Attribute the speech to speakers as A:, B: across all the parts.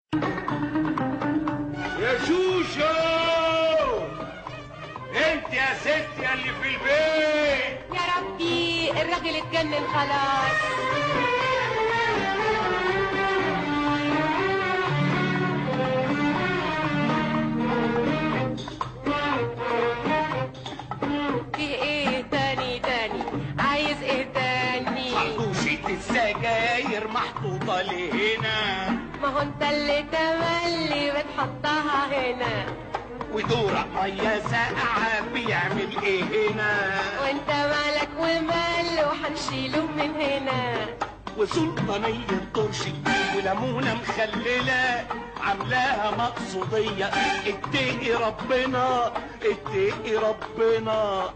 A: يا شوشو انت يا ست يا اللي في البيت
B: يا ربي الراجل اتجنن خلاص في ايه تاني تاني عايز ايه تاني
A: خرطوشة السجاير محطوطة لهنا
B: ما هو انت اللي تملي بتحطها هنا
A: ودورق مية ساقعة بيعمل ايه هنا
B: وانت مالك ومال وحنشيله من هنا
A: وسلطانية طرشي وليمونة مخللة عاملاها مقصودية اتقي ربنا اتقي ربنا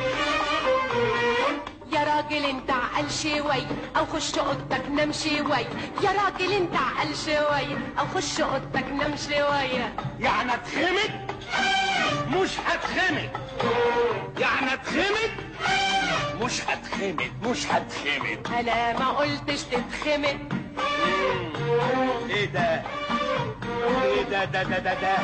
B: يا راجل انت عقل شوي او خش اوضتك نام شوي يا راجل انت عقل شوي او خش اوضتك نام شويه
A: يعني اتخمد مش هتخمد يعني اتخمد مش هتخمد مش هتخمد
B: انا ما قلتش تتخمد
A: ايه ده ايه ده ده ده ده, ده.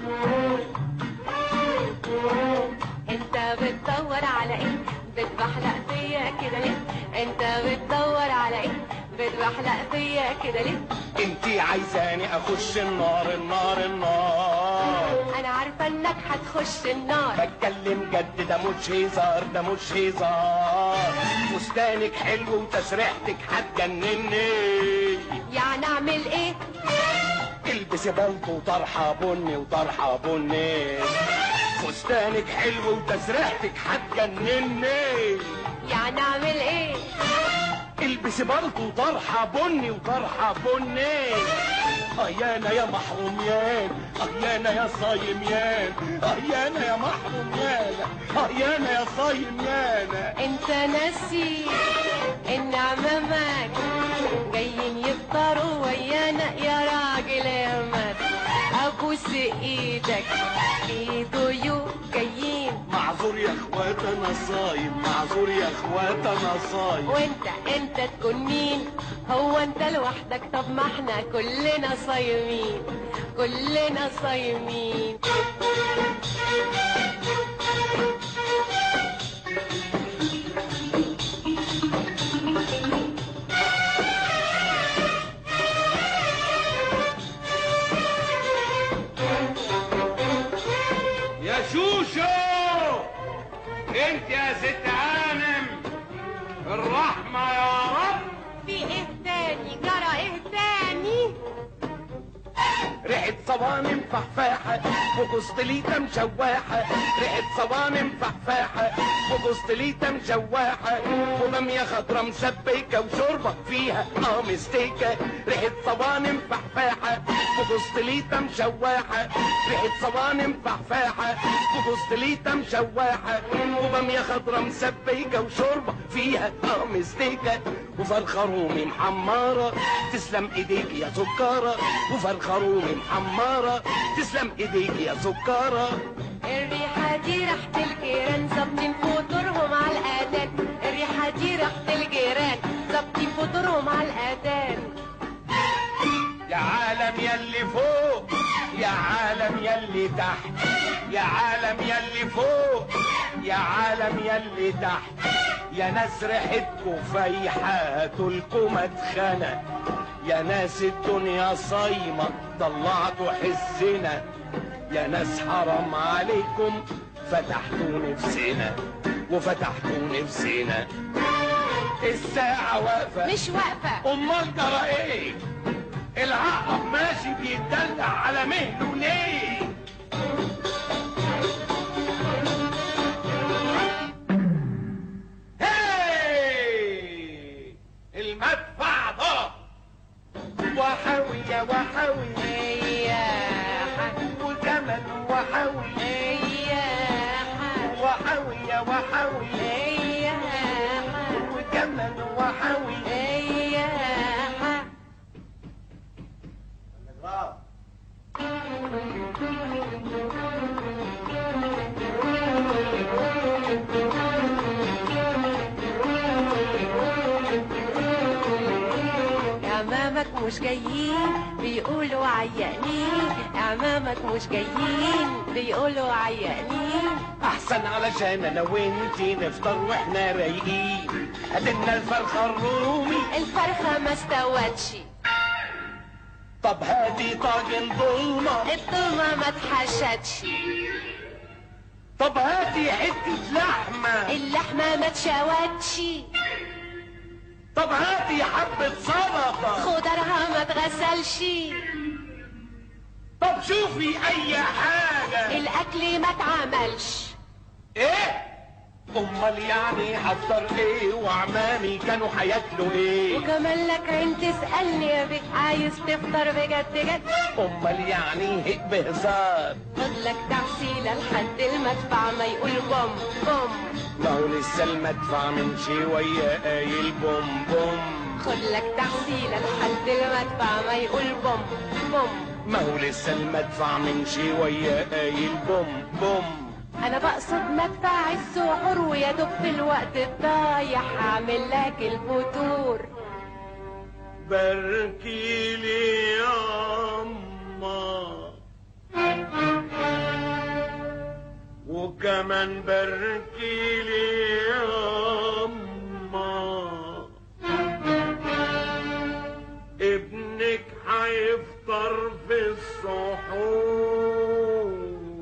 B: انت بتدور على ايه بتبحلق فيا كده ليه انت بتدور على ايه بتبحلق فيا كده ليه
A: انتي عايزاني اخش النار النار النار
B: انا عارفه انك هتخش النار
A: بتكلم جد ده مش هزار ده مش هزار فستانك حلو وتسريحتك هتجنني
B: يعني اعمل ايه
A: البسي بلطو وطرحه بني وطرحه بني فستانك حلو وتسريحتك هتجنني
B: يعني اعمل ايه
A: البسي بلطو وطرحه بني وطرحه بني اه يانا يا محروميان اه يانا يا صايميان اه يانا يا محروميان اه يانا يا صايميان
B: انت ناسي ان عمامك جايين يفطروا ويانا يا راجل يا مات ابوس ايدك في ضيوف جايين
A: معذور يا اخوات انا صايم معذور يا اخوات انا صايم
B: وانت انت تكون مين هو انت لوحدك طب ما احنا كلنا صايمين كلنا صايمين
A: يا شوشو انت يا ست عانم الرحمة يا رب
B: في ايه تاني جرى ايه تاني
A: ريحة صوانم فحفاحة وقسطليتة مشواحة ريحة صوانم فحفاحة وقسطليتة مشواحة وبامية خضرا مسبكة وشوربة فيها اه مستيكة ريحة صوانم فحفاحة وقسطليتة مشواحة ريحة صوانم فحفاحة وقسطليتة مشواحة وبامية خضرا مسبكة وشوربة فيها اه مستيكة وفرخة رومي محمرة تسلم ايديك يا سكارة وفرخة رومي محمرة تسلم ايديك يا سكارة
B: الريحة دي ريحة الجيران ظابطين فطورهم على الأذان الريحة دي ريحة الجيران ظابطين فطورهم على الأذان
A: يا عالم يلي فوق يا عالم يلي تحت يا عالم يلي فوق يا عالم يلي تحت يا ناس ريحتكوا فايحة تلكم اتخنى يا ناس الدنيا صايمة طلعتوا حسنا يا ناس حرام عليكم فتحتوا نفسنا وفتحتوا نفسنا الساعة واقفة
B: مش واقفة
A: امال جرى ايه العقرب ماشي بيتدلع على مهله ليه هاي المدفع ضرب وحوي يا وحوي
B: إياها
A: وجمل وحوي
B: إياها
A: وحوي يا وحوي
B: إياها
A: وجمل وحوي
B: إياها امامك مش جايين بيقولوا عيانين اعمامك مش جايين بيقولوا عيانين
A: احسن علشان انا وانتي نفطر واحنا رايقين هاتلنا الفرخه الرومي
B: الفرخة ما استوتش
A: طب هاتي طاجن ضلمه
B: الضلمة ما اتحشتش
A: طب هاتي حته لحمه
B: اللحمة ما اتشوتش
A: طب هاتي حبه سلطه
B: خضرها ما اتغسلش
A: طب شوفي اي حاجه
B: الاكل ما اتعملش
A: ايه امال يعني هفطر ايه وعمامي كانوا هياكلوا ايه
B: وكمان لك عين تسألني يا بيه عايز تفطر بجد جد
A: امال يعني هيك بهزار
B: فضلك تعسيلة لحد المدفع ما يقول بوم بوم
A: ما هو لسه المدفع من شويه قايل بوم بوم
B: خد لك تعسيلة لحد المدفع ما يقول بوم بوم
A: ما هو لسه المدفع من شويه قايل بوم بوم
B: انا بقصد مدفع السحور ويا دوب في الوقت الضايع هعمل لك الفطور
A: باركي لي يا أما وكمان باركي لي يا أما ابنك هيفطر في السحور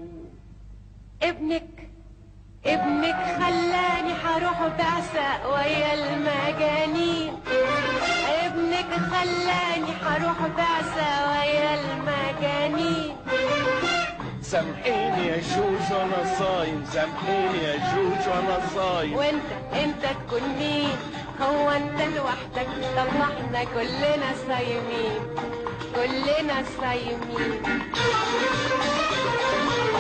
B: ابنك ابنك خلاني هروح بعثة ويا المجانين ابنك خلاني هروح بعثة ويا المجانين
A: سامحيني يا جوج وانا صايم سامحيني يا جوج وانا صايم
B: وانت انت تكون مين هو انت لوحدك طب ما احنا كلنا صايمين كلنا صايمين